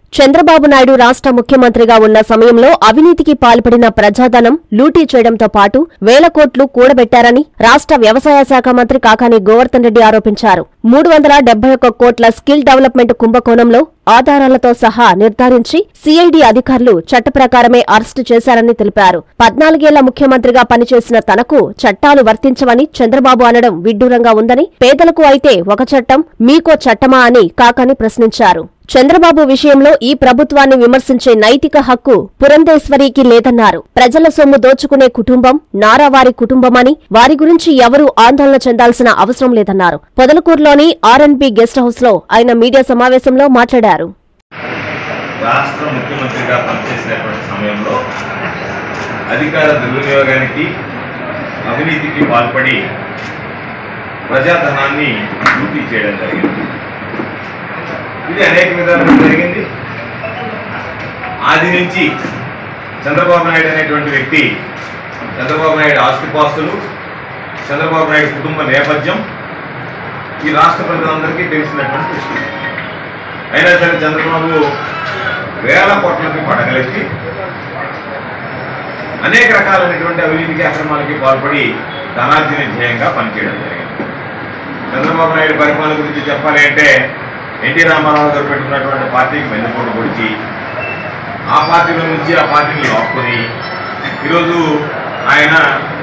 చంద్రబాబు నాయుడు రాష్ట్ర ముఖ్యమంత్రిగా ఉన్న సమయంలో అవినీతికి పాల్పడిన ప్రజాధనం లూటీ చేయడంతో పాటు వేల కోట్లు కూడబెట్టారని రాష్ట్ర వ్యవసాయ శాఖ మంత్రి కాకాని గోవర్ధన్ రెడ్డి ఆరోపించారు మూడు వందల డెబ్బై ఒక్క కోట్ల స్కిల్ డెవలప్మెంట్ కుంభకోణంలో ఆధారాలతో సహా నిర్ధారించి సిఐడి అధికారులు చట్ట ప్రకారమే అరెస్టు చేశారని తెలిపారు పద్నాలుగేళ్ల ముఖ్యమంత్రిగా పనిచేసిన తనకు చట్టాలు వర్తించవని చంద్రబాబు అనడం విడ్డూరంగా ఉందని పేదలకు అయితే ఒక చట్టం మీకో చట్టమా అని కాకాని ప్రశ్నించారు చంద్రబాబు విషయంలో ఈ ప్రభుత్వాన్ని విమర్శించే నైతిక హక్కు పురంధేశ్వరికి లేదన్నారు ప్రజల సొమ్ము దోచుకునే కుటుంబం నారావారి కుటుంబమని వారి గురించి ఎవరూ ఆందోళన చెందాల్సిన అవసరం లేదన్నారు పొదలకూరులోని ఆర్ఎన్బి గెస్ట్ హౌస్ లో ఆయన మీడియా సమావేశంలో మాట్లాడారు రాష్ట్ర ముఖ్యమంత్రిగా పనిచేసినటువంటి సమయంలో అధికార దుర్వినియోగానికి అవినీతికి పాల్పడి ప్రజాధనాన్ని లూటీ చేయడం జరిగింది ఇది అనేక విధాలుగా జరిగింది ఆది నుంచి చంద్రబాబు నాయుడు అనేటువంటి వ్యక్తి చంద్రబాబు నాయుడు ఆస్తిపాస్తులు చంద్రబాబు నాయుడు కుటుంబ నేపథ్యం ఈ రాష్ట్ర ప్రజలందరికీ తెలిసినటువంటి విషయం అయినా సరే చంద్రబాబు వేల కోట్లకి పడగలెత్తి అనేక రకాలైనటువంటి అవినీతికి అక్రమాలకి పాల్పడి ధనార్జన ధ్యేయంగా పనిచేయడం జరిగింది చంద్రబాబు నాయుడు పరిపాలన గురించి చెప్పాలి అంటే ఎన్టీ రామారావు గారు పెట్టుకున్నటువంటి పార్టీకి వెన్నుపోటు పొడిచి ఆ పార్టీలో నుంచి ఆ పార్టీని లాక్కుని ఈరోజు ఆయన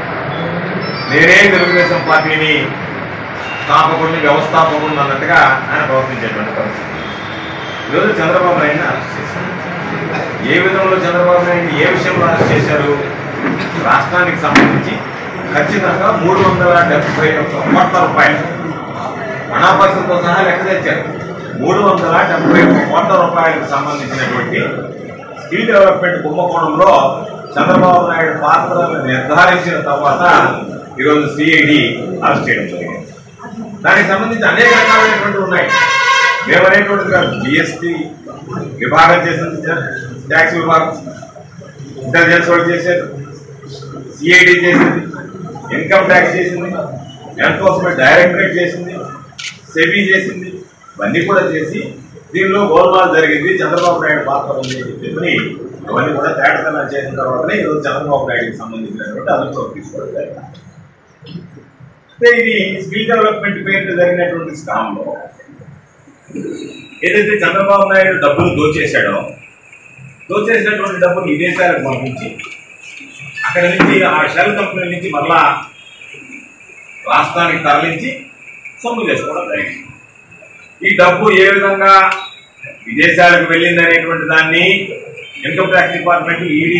నేనే తెలుగుదేశం పార్టీని స్థాపకుడిని వ్యవస్థాపకుడిని అన్నట్టుగా ఆయన ప్రవర్తించేటువంటి పరిస్థితి ఈరోజు చంద్రబాబు నాయుడిని అరెస్ట్ చేశారు ఏ విధంలో చంద్రబాబు నాయుడిని ఏ విషయంలో అరెస్ట్ చేశారు రాష్ట్రానికి సంబంధించి ఖచ్చితంగా మూడు వందల డెబ్బై ఒక్క కోట్ల రూపాయలు అనాపరిస్థితితో సహా లెక్క తెచ్చారు మూడు వందల డెబ్బై ఒక్క కోట్ల రూపాయలకు సంబంధించినటువంటి స్కిల్ డెవలప్మెంట్ కుంభకోణంలో చంద్రబాబు నాయుడు పాత్రలను నిర్ధారించిన తర్వాత ఈరోజు సిఐడి అరెస్ట్ చేయడం జరిగింది దానికి సంబంధించి అనేక రకాలైనటువంటి ఉన్నాయి మేమనేటువంటిది కాదు జిఎస్టి విభాగం చేసింది ట్యాక్స్ విభాగం ఇంటెలిజెన్స్ వాళ్ళు చేశారు సిఐడి చేసింది ఇన్కమ్ ట్యాక్స్ చేసింది ఎన్ఫోర్స్మెంట్ డైరెక్టరేట్ చేసింది సెబీ చేసింది ఇవన్నీ కూడా చేసి దీనిలో గోల్మాల్ జరిగింది చంద్రబాబు నాయుడు పాత్ర ఉంది అని చెప్పి అవన్నీ కూడా తేటతనం చేసిన తర్వాతనే ఈరోజు చంద్రబాబు నాయుడుకి సంబంధించినటువంటి అదుపులోకి తీసుకోవడం జరిగింది అయితే ఇది స్కిల్ డెవలప్మెంట్ పేరుతో జరిగినటువంటి స్కామ్ లో ఏదైతే చంద్రబాబు నాయుడు డబ్బులు దోచేశాడో దోచేసినటువంటి డబ్బులు విదేశాలకు పంపించి అక్కడ నుంచి ఆ షెల్ కంపెనీ నుంచి మళ్ళా రాష్ట్రానికి తరలించి సొమ్ము చేసుకోవడం జరిగింది ఈ డబ్బు ఏ విధంగా విదేశాలకు వెళ్ళింది అనేటువంటి దాన్ని ఇన్కమ్ ట్యాక్స్ డిపార్ట్మెంట్ ఈడీ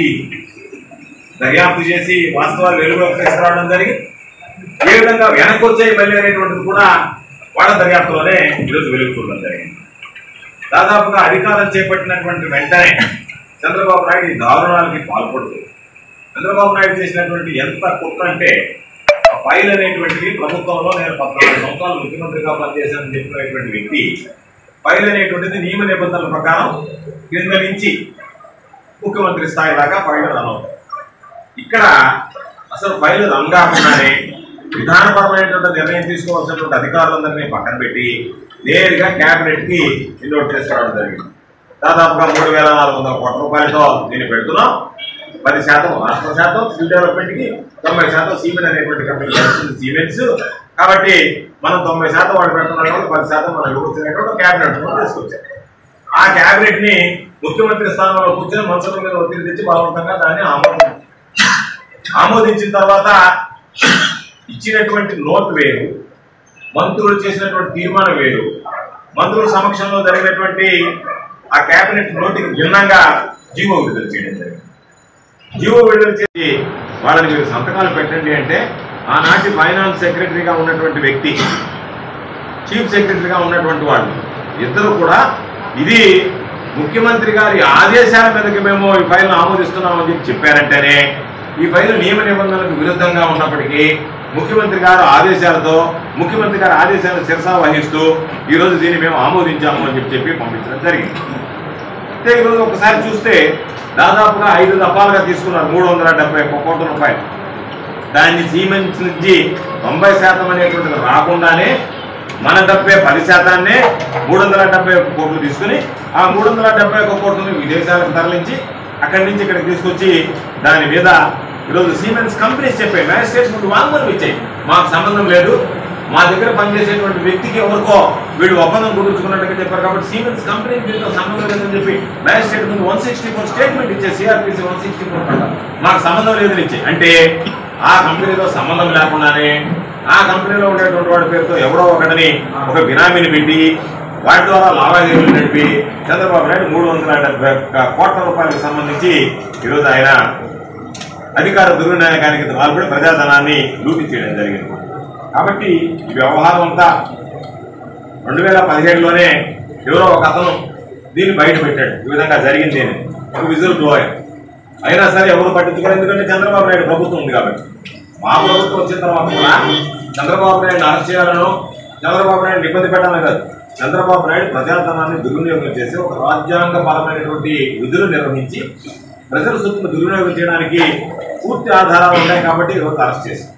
దర్యాప్తు చేసి వాస్తవాలు వెలుగులోకి తీసుకురావడం జరిగింది ఏ విధంగా వెనక్కి వచ్చాయి మళ్ళీ అనేటువంటిది కూడా వాళ్ళ దర్యాప్తులోనే ఈరోజు వెలుగు చూడడం జరిగింది దాదాపుగా అధికారం చేపట్టినటువంటి వెంటనే చంద్రబాబు నాయుడు ఈ దారుణాలకి పాల్పడుతూ చంద్రబాబు నాయుడు చేసినటువంటి ఎంత కుట్ర అంటే ఆ ఫైల్ అనేటువంటిది ప్రభుత్వంలో నేను పద్నాలుగు సంవత్సరాలు ముఖ్యమంత్రిగా పనిచేశానని చెప్పినటువంటి వ్యక్తి ఫైల్ అనేటువంటిది నియమ నిబంధనల ప్రకారం క్రింద నుంచి ముఖ్యమంత్రి స్థాయి దాకా ఫైల్ రన్ అవుతాయి ఇక్కడ అసలు ఫైల్ రన్ కాకుండానే విధానపరమైనటువంటి నిర్ణయం తీసుకోవాల్సినటువంటి అధికారులందరినీ పక్కన పెట్టి నేరుగా కేబినెట్ కి ఇన్వోట్ చేసుకోవడం జరిగింది దాదాపుగా మూడు వేల నాలుగు వందల కోట్ల రూపాయలతో దీన్ని పెడుతున్నాం పది శాతం రాష్ట్ర శాతం స్కిల్ డెవలప్మెంట్ కి తొంభై శాతం సిమెంట్ అనేటువంటి కంపెనీ చేస్తుంది సిమెంట్స్ కాబట్టి మనం తొంభై శాతం వాడు పెడుతున్నాం కాబట్టి పది శాతం మనం ఇవ్వచ్చినటువంటి క్యాబినెట్ తీసుకొచ్చాం ఆ క్యాబినెట్ ని ముఖ్యమంత్రి స్థానంలో కూర్చొని మనసుల మీద ఒత్తిడి తెచ్చి బలవంతంగా దాన్ని ఆమోదం ఆమోదించిన తర్వాత ఇచ్చినటువంటి నోట్ వేరు మంత్రులు చేసినటువంటి తీర్మానం వేరు మంత్రుల సమక్షంలో జరిగినటువంటి ఆ కేబినెట్ నోటికి భిన్నంగా జీవో విడుదల చేయడం జరిగింది జీవో విడుదల చేసి వాళ్ళని మీరు సంతకాలు పెట్టండి అంటే ఆనాటి ఫైనాన్స్ సెక్రటరీగా ఉన్నటువంటి వ్యక్తి చీఫ్ సెక్రటరీగా ఉన్నటువంటి వాళ్ళు ఇద్దరు కూడా ఇది ముఖ్యమంత్రి గారి ఆదేశాల మీదకి మేము ఈ ఫైల్ను ఆమోదిస్తున్నామని చెప్పి చెప్పారంటేనే ఈ ఫైల్ నియమ నిబంధనలకు విరుద్ధంగా ఉన్నప్పటికీ ముఖ్యమంత్రి గారు ఆదేశాలతో ముఖ్యమంత్రి గారి ఆదేశాలను శిరసా వహిస్తూ ఈరోజు దీన్ని మేము ఆమోదించాము అని చెప్పి చెప్పి పంపించడం జరిగింది అయితే ఈరోజు ఒకసారి చూస్తే దాదాపుగా ఐదు దఫాలుగా తీసుకున్నారు మూడు వందల డెబ్బై ఒక్క కోట్ల రూపాయలు దాన్ని సీమెన్స్ నుంచి తొంభై శాతం అనేటువంటిది రాకుండానే మన డెబ్బై పది శాతాన్నే మూడు వందల డెబ్బై ఒక్క కోట్లు తీసుకుని ఆ మూడు వందల డెబ్బై ఒక్క కోట్లను విదేశాలకు తరలించి అక్కడి నుంచి ఇక్కడికి తీసుకొచ్చి దాని మీద ఈరోజు సీమెన్స్ కంపెనీస్ చెప్పాయి మ్యాజిస్ట్రేట్స్ ముందు వాంగ్మూలం ఇచ్చాయి మాకు సంబంధం లేదు మా దగ్గర పనిచేసేటువంటి వ్యక్తికి ఎవరికో వీళ్ళు ఒప్పందం కుదుర్చుకున్నట్టుగా చెప్పారు కాబట్టి సీమెన్స్ కంపెనీ దీంతో సంబంధం లేదని చెప్పి మ్యాజిస్ట్రేట్ ముందు వన్ సిక్స్టీ ఫోర్ స్టేట్మెంట్ ఇచ్చే సిఆర్పిసి వన్ సిక్స్టీ ఫోర్ మాకు సంబంధం లేదని ఇచ్చే అంటే ఆ కంపెనీతో సంబంధం లేకుండానే ఆ కంపెనీలో ఉండేటువంటి వాడి పేరుతో ఎవరో ఒకటిని ఒక బినామీని పెట్టి వాటి ద్వారా లావాదేవీలు నడిపి చంద్రబాబు నాయుడు మూడు వందల డెబ్బై ఒక్క కోట్ల రూపాయలకు సంబంధించి ఈరోజు ఆయన అధికార దుర్వినియోగానికి పాల్పడి ప్రజాధనాన్ని లూటీ చేయడం జరిగింది కాబట్టి ఈ వ్యవహారం అంతా రెండు వేల పదిహేడులోనే ఎవరో ఒక అతను దీన్ని బయట పెట్టాడు ఈ విధంగా జరిగింది అని ఒక విజువల్ బ్లోయర్ అయినా సరే ఎవరు పట్టించుకోలేదు ఎందుకంటే చంద్రబాబు నాయుడు ప్రభుత్వం ఉంది కాబట్టి మా ప్రభుత్వం వచ్చిన తర్వాత కూడా చంద్రబాబు నాయుడు అరెస్ట్ చేయాలను చంద్రబాబు నాయుడు ఇబ్బంది పెట్టాలని కాదు చంద్రబాబు నాయుడు ప్రజాధనాన్ని దుర్వినియోగం చేసి ఒక రాజ్యాంగపరమైనటువంటి విధులు నిర్వహించి ప్రజల సొత్తును దుర్వినియోగం చేయడానికి పూర్తి ఆధారాలు ఉన్నాయి కాబట్టి ఈరోజు అరెస్ట్ చేశారు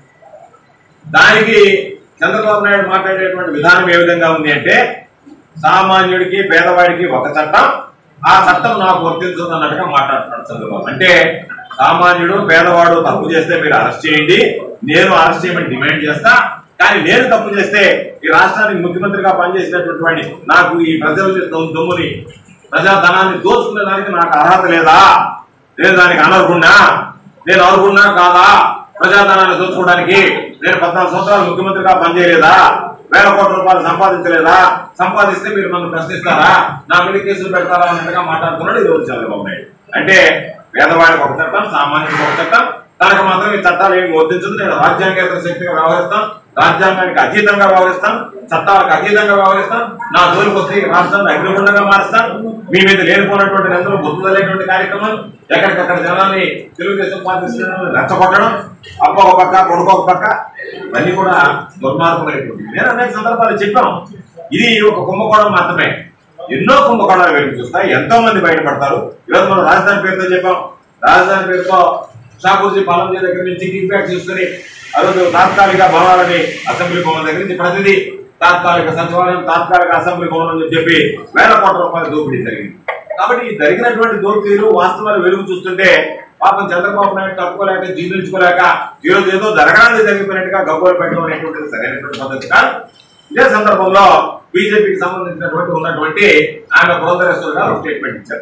దానికి చంద్రబాబు నాయుడు మాట్లాడేటువంటి విధానం ఏ విధంగా ఉంది అంటే సామాన్యుడికి పేదవాడికి ఒక చట్టం ఆ చట్టం నాకు వర్తించదు అన్నట్టుగా మాట్లాడుతున్నాడు చంద్రబాబు అంటే సామాన్యుడు పేదవాడు తప్పు చేస్తే మీరు అరెస్ట్ చేయండి నేను అరెస్ట్ చేయమని డిమాండ్ చేస్తా కానీ నేను తప్పు చేస్తే ఈ రాష్ట్రానికి ముఖ్యమంత్రిగా పనిచేసినటువంటి వాడిని నాకు ఈ ప్రజల దొ- దొమ్ముని ప్రజాధనాన్ని దోచుకునే దానికి నాకు అర్హత లేదా నేను దానికి అనర్హున్నా నేను అర్హున్నా కాదా ప్రజాధనాన్ని దోచుకోవడానికి నేను పద్నాలుగు సంవత్సరాలు ముఖ్యమంత్రిగా పనిచేయలేదా వేల కోట్ల రూపాయలు సంపాదించలేదా సంపాదిస్తే మీరు నన్ను ప్రశ్నిస్తారా నా మీద కేసులు పెడతారా అన్నట్టుగా మాట్లాడుతున్నాడు ఈ రోజు చంద్రబాబు నాయుడు అంటే పేదవాడికి ఒక చట్టం సామాన్యుడికి ఒక చట్టం తనకు మాత్రం ఈ చట్టాలు ఏమి వర్తించదు నేను రాజ్యాంగేతర శక్తిగా వ్యవహరిస్తాను రాజ్యాంగానికి అతీతంగా వ్యవహరిస్తాను చట్టాలకు అతీతంగా వ్యవహరిస్తాను నా జోలికి వస్తే ఈ రాష్ట్రాన్ని అగ్నిగుండంగా మారుస్తాను మీ మీద లేనిపోయినటువంటి నిందలు గుర్తుదలేటువంటి కార్యక్రమాలు ఎక్కడికక్కడ జనాల్ని తెలుగుదేశం పార్టీ శ్రేణులను రెచ్చగొట్టడం అప్ప ఒక పక్క కొడుకు ఒక పక్క ఇవన్నీ కూడా దుర్మార్గమైనటువంటి నేను అనేక సందర్భాలు చెప్పాం ఇది ఒక కుంభకోణం మాత్రమే ఎన్నో కుంభకోణాలు వెలుగు చూస్తాయి ఎంతో మంది బయటపడతారు ఈరోజు మనం రాజధాని పేరుతో చెప్పాం రాజధాని పేరుతో షాపూర్జీ పాలంజీ దగ్గర నుంచి కిక్ బ్యాక్ తీసుకుని ఆ రోజు తాత్కాలిక భవనాలని అసెంబ్లీ భవనం దగ్గర నుంచి ప్రతిదీ తాత్కాలిక సచివాలయం తాత్కాలిక అసెంబ్లీ భవనం అని చెప్పి వేల కోట్ల రూపాయల దోపిడీ జరిగింది కాబట్టి ఈ జరిగినటువంటి దోపిడీలు వాస్తవాలు వెలుగు చూస్తుంటే పాపం చంద్రబాబు నాయుడు తప్పుకోలేక జీర్ణించుకోలేక ఈ రోజు ఏదో జరగడానికి జరిగిపోయినట్టుగా గబ్బోలు పెట్టడం అనేటువంటిది సరైనటువంటి పద్ధతి కాదు ఇదే సందర్భంలో బీజేపీకి సంబంధించినటువంటి ఉన్నటువంటి ఆమె పురంధరేశ్వర్ గారు ఒక స్టేట్మెంట్ ఇచ్చారు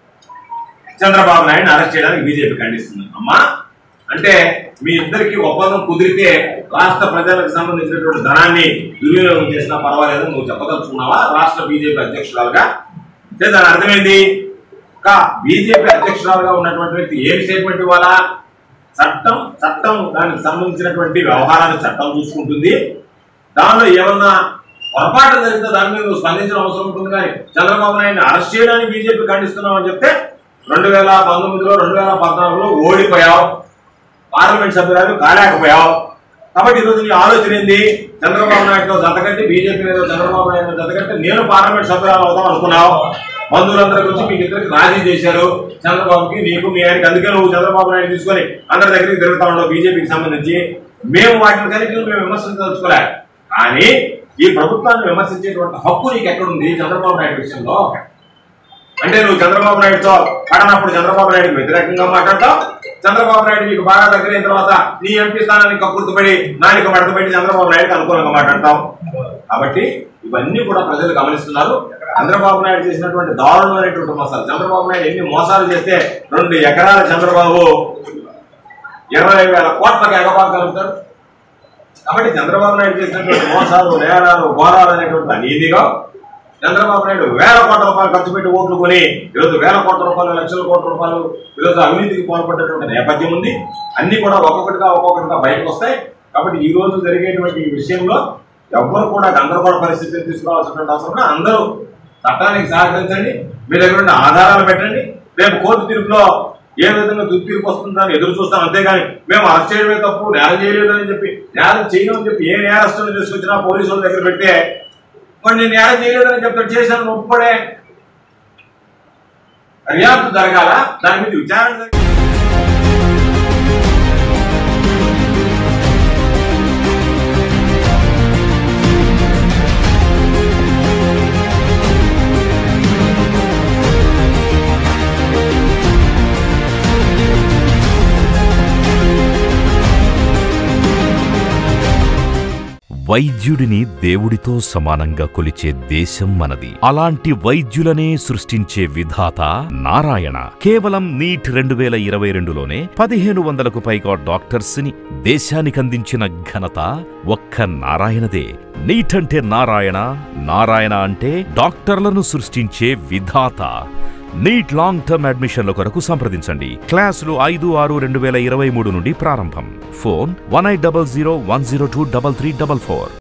చంద్రబాబు నాయుడు అరెస్ట్ చేయడానికి బీజేపీ ఖండిస్తుంది అమ్మా అంటే మీ ఇద్దరికి ఒప్పందం కుదిరితే రాష్ట్ర ప్రజలకు సంబంధించినటువంటి ధనాన్ని దుర్వినియోగం చేసినా పర్వాలేదు నువ్వు చెప్పదలుచుకున్నావా రాష్ట్ర బీజేపీ అధ్యక్షురాలుగా అంటే దాని అర్థమైంది కా బీజేపీ అధ్యక్షురాలుగా ఉన్నటువంటి వ్యక్తి ఏం స్టేట్మెంట్ ఇవ్వాలా చట్టం చట్టం దానికి సంబంధించినటువంటి వ్యవహారాన్ని చట్టం చూసుకుంటుంది దానిలో ఏమన్నా పొరపాటు జరిగితే దాని మీద నువ్వు స్పందించిన అవసరం ఉంటుంది కానీ చంద్రబాబు నాయుడిని అరెస్ట్ చేయడానికి బీజేపీ ఖండిస్తున్నామని చెప్తే రెండు వేల పంతొమ్మిదిలో రెండు వేల పద్నాలుగులో ఓడిపోయావు పార్లమెంట్ సభ్యురాలు కాలేకపోయావు కాబట్టి ఈరోజు నీ ఆలోచన ఏంది చంద్రబాబు నాయుడుతో జతకట్టి బీజేపీ మీద చంద్రబాబు నాయుడు జతకట్టి నేను పార్లమెంట్ సభ్యురాలు అవుతాం అనుకున్నావు బంధువులందరికీ వచ్చి మీకు ఇద్దరికి రాజీ చేశారు చంద్రబాబుకి నీకు మీ ఆయనకి అందుకే నువ్వు చంద్రబాబు నాయుడు తీసుకొని అందరి దగ్గరికి తిరుగుతా ఉండవు బీజేపీకి సంబంధించి మేము వాటిని కలిపి మేము విమర్శించదలుచుకోలే కానీ ఈ ప్రభుత్వాన్ని విమర్శించేటువంటి హక్కు నీకు ఎక్కడుంది చంద్రబాబు నాయుడు విషయంలో అంటే నువ్వు చంద్రబాబు నాయుడుతో పడనప్పుడు చంద్రబాబు నాయుడుకి వ్యతిరేకంగా మాట్లాడతావు చంద్రబాబు నాయుడు నీకు బాగా దగ్గరైన తర్వాత నీ ఎంపీ స్థానానికి కక్కుర్తుపడి నానికి మడతపెట్టి చంద్రబాబు నాయుడుకి అనుకూలంగా మాట్లాడతావు కాబట్టి ఇవన్నీ కూడా ప్రజలు గమనిస్తున్నారు చంద్రబాబు నాయుడు చేసినటువంటి దారుణమైనటువంటి మోసాలు చంద్రబాబు నాయుడు ఎన్ని మోసాలు చేస్తే రెండు ఎకరాల చంద్రబాబు ఇరవై వేల కోట్లకు ఎగబాగలుగుతాడు కాబట్టి చంద్రబాబు నాయుడు చేసినటువంటి మోసాలు నేరాలు ఘోరాలు అనేటువంటి అనీతిగా చంద్రబాబు నాయుడు వేల కోట్ల రూపాయలు ఖర్చు పెట్టి ఓట్లు కొని ఈరోజు వేల కోట్ల రూపాయలు లక్షల కోట్ల రూపాయలు ఈరోజు అవినీతికి పాల్పడ్డటువంటి నేపథ్యం ఉంది అన్ని కూడా ఒక్కొక్కటిగా ఒక్కొక్కటిగా బయటకు వస్తాయి కాబట్టి ఈ రోజు జరిగేటువంటి ఈ విషయంలో ఎవ్వరు కూడా గందరగోళ పరిస్థితిని తీసుకురావాల్సినటువంటి అవసరం లేదు. అందరూ చట్టానికి సహకరించండి మీ దగ్గర ఉన్న ఆధారాలు పెట్టండి రేపు కోర్టు తీర్పులో ఏ విధంగా తుది తీర్పు వస్తుందని ఎదురు చూస్తాం అంతేగాని మేము అరెస్ట్ చేయడమే తప్పు నేరం చేయలేదు అని చెప్పి నేరం చేయమని చెప్పి ఏ నేరస్తులు తీసుకొచ్చినా పోలీసుల దగ్గర పెడితే మరి నేను నేరం చేయలేదని చెప్తాడు చేశాను ఒప్పుడే దర్యాప్తు జరగాల దాని మీద విచారణ జరగాలి వైద్యుడిని దేవుడితో సమానంగా కొలిచే దేశం మనది అలాంటి వైద్యులనే సృష్టించే విధాత నారాయణ కేవలం నీట్ రెండు వేల ఇరవై రెండులోనే పదిహేను వందలకు పైగా డాక్టర్స్ ని దేశానికి అందించిన ఘనత ఒక్క నారాయణదే నీట్ అంటే నారాయణ నారాయణ అంటే డాక్టర్లను సృష్టించే విధాత నీట్ లాంగ్ టర్మ్ అడ్మిషన్ల కొరకు సంప్రదించండి క్లాసులు ఐదు ఆరు రెండు వేల ఇరవై మూడు నుండి ప్రారంభం phone one eight double zero one zero two double three double four